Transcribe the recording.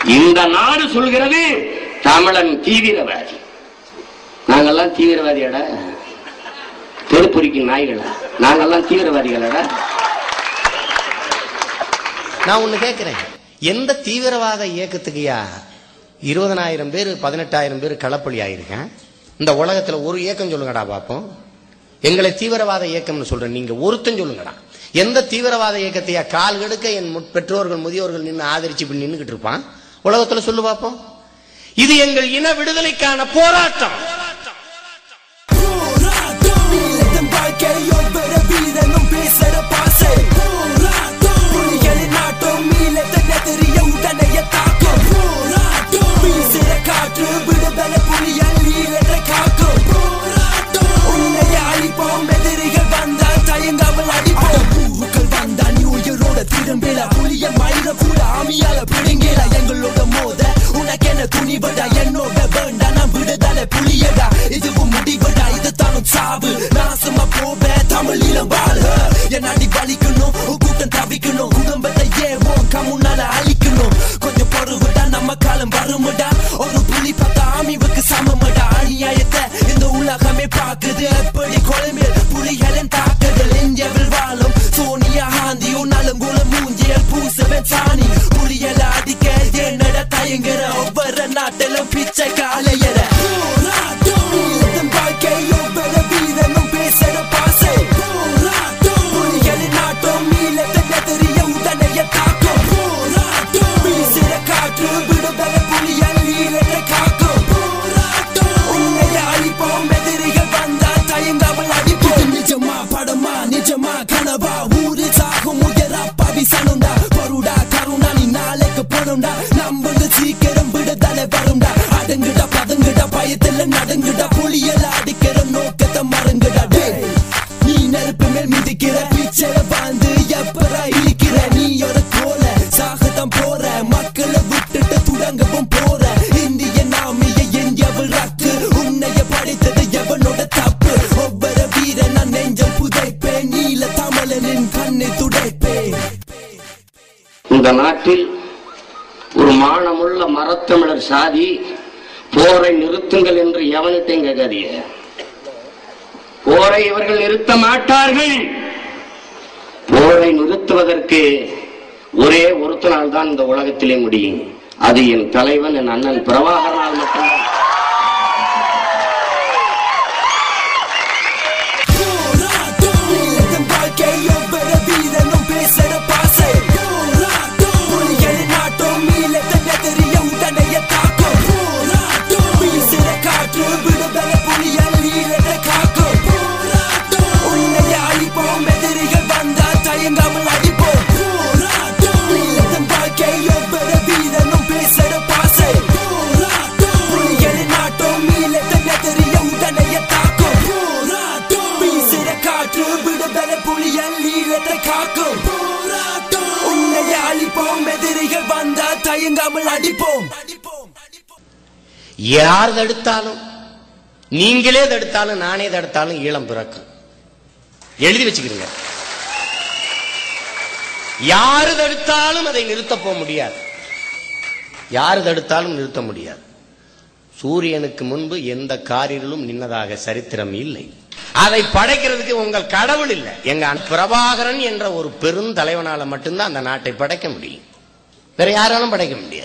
இந்த நாடு சொல்கிறது தமிழன் தீவிரவாதி நாங்கெல்லாம் தீவிரவாதியாடா தெருப்பொறிக்கும் நாய்களா நாங்கெல்லாம் தீவிரவாதிகளடா நான் ஒண்ணு கேட்கிறேன் எந்த தீவிரவாத இயக்கத்துக்குயா இருபதனாயிரம் பேர் பதினெட்டாயிரம் பேர் களப்பலி ஆயிருக்கேன் இந்த உலகத்துல ஒரு இயக்கம் சொல்லுங்கடா பாப்போம் எங்களை தீவிரவாத இயக்கம்னு சொல்றேன் நீங்க ஒருத்தன் சொல்லுங்கடா எந்த தீவிரவாத இயக்கத்தையா கால் கெடுக்க என் முற்- பெற்றோர்கள் முதியோர்கள் நின்று ஆதரிச்சு இப்படி நின்னுகிட்டு இருப்பான் உலகத்துல சொல்லு பாப்போம் இது எங்கள் இன விடுதலைக்கான போராட்டம் வீரத்தின் வாழ்க்கையோ பெற வீரனும் பேசுற பாசை புலிகளின் நாட்டம் மீளத்தின் எதிரிய உடனைய தாக்கும் வீசுற காற்று விடுதலை புலியால் வீரத்தை காக்கும் உன்னை அழிப்போம் எதிரிகள் வந்தால் தயங்காமல் அடிப்போம் ஊருக்கள் வந்தா நீ உயிரோட திரும்பில புலிய மயிர கூட ஆமியால பிடுங்கில எங்களோட மோத உனக்கு என்ன துணிவடா என்னோட வேண்டா நான் விடுதலை புலியடா இதுவும் முடிவடா இது தானும் சாவு நாசமா போவ தமிழிலும் வாழ என் அடி வலிக்கணும் உன் கூட்டம் தவிக்கணும் குடும்பத்தை ஏவோம் கமுன்னால அழிக்கணும் கொஞ்சம் பொறுவுடா நம்ம காலம் வருமுடா ஒரு புலி பார்த்தா ஆமிவுக்கு சமமடா அநியாயத்தை இந்த உலகமே பாக்குது எப்படி கொலைமேல் புலிகளின் தாக்குதல் இந்தியாவில் வாழும் சோனியா காந்தி உன்னாலும் குல மூஞ்சியல் பூசவன் சாணி புலியல அடிக்க என்னட தயங்குற ஒவ்வொரு நாட்டிலும் பிச்சை காலையற வீரத்தின் வாழ்க்கை ஒவ்வொரு வீரனும் பேசுற பாசை புலிகளின் நாட்டம் மீளத்தின் எதிரிய உடனைய தாக்கும் வீசுற காற்று விடுதலை புலியால் வீரத்தை காக்கும் உன்னை அழிப்போம் எதிரிகள் வந்தால் தயங்காமல் அடிப்போம் இது நிஜமா படமா நிஜமா கனவா ஊரில் சாகும் உயரா பவிசனுண்டா பொருடா கருணா நீ நாளைக்கு போனும்டா நம்புங்க சீக்கிரம் விடுதலை வரும்டா அடங்குடா பதுங்குடா பயத்துல நடுங்குடா புலியல அடிக்கிற நோக்கத்தை மறங்குடா டேய் நீ நெருப்பு மேல் மிதிக்கிற பிச்சைல வாழ்ந்து எப்பரா இழிக்கிற நீ ஒரு கோல சாகதான் போற மக்களை விட்டுட்டு துடங்கவும் போற இந்திய நாமிய எங்கவள் ரக்கு உன்னைய படித்தது எவனோட தப்பு ஒவ்வொரு வீரன் நான் நெஞ்சம் புதைப்பேன் நீல தமிழனின் கண்ணை துடைப்பேன் இந்த நாட்டில் ஒரு மானமுள்ள மரத்தமிழர் சாதி போரை நிறுத்துங்கள் என்று எவனிட்டையும் கேட்காதீங்க போரை இவர்கள் நிறுத்த மாட்டார்கள் போரை நிறுத்துவதற்கு ஒரே ஒருத்தனால் தான் இந்த உலகத்திலே முடியும் அது என் தலைவன் என் அண்ணன் பிரபாகரனால் மட்டும்தான் வீரத்தின் வாழ்க்கை ஒவ்வொரு வீரனும் பேசுற பாசை புலிகளின் நாட்டம் மீளத்தின் எதிரிய உடனைய தாக்கும் வீசுற காற்று விடுதலை புலியால் வீரத்தை காக்கும் உன்னை அழிப்போம் எதிரிகள் வந்தால் தயங்காமல் அடிப்போம் வீரத்தின் வாழ்க்கை ஒவ்வொரு வீரனும் பேசுற பாசை புலிகளின் நாட்டம் மீளத்தின் எதிரிய உடனைய தாக்கும் வீசுற காற்று விடுதலை புலியால் வீரத்தை காக்கும் உன்னை அழிப்போம் எதிரிகள் வந்தால் தயங்காமல் அடிப்போம் யார் தடுத்தாலும் நீங்களே தடுத்தாலும் நானே தடுத்தாலும் ஈழம் பிறக்கும் எழுதி வச்சுக்கிறீங்க யாரு தடுத்தாலும் அதை நிறுத்த போக முடியாது யாரு தடுத்தாலும் நிறுத்த முடியாது சூரியனுக்கு முன்பு எந்த காரிலும் நின்னதாக சரித்திரம் இல்லை அதை படைக்கிறதுக்கு உங்கள் கடவுள் இல்லை எங்க பிரபாகரன் என்ற ஒரு பெருந்தலைவனால மட்டும்தான் அந்த நாட்டை படைக்க முடியும் வேற யாராலும் படைக்க முடியாது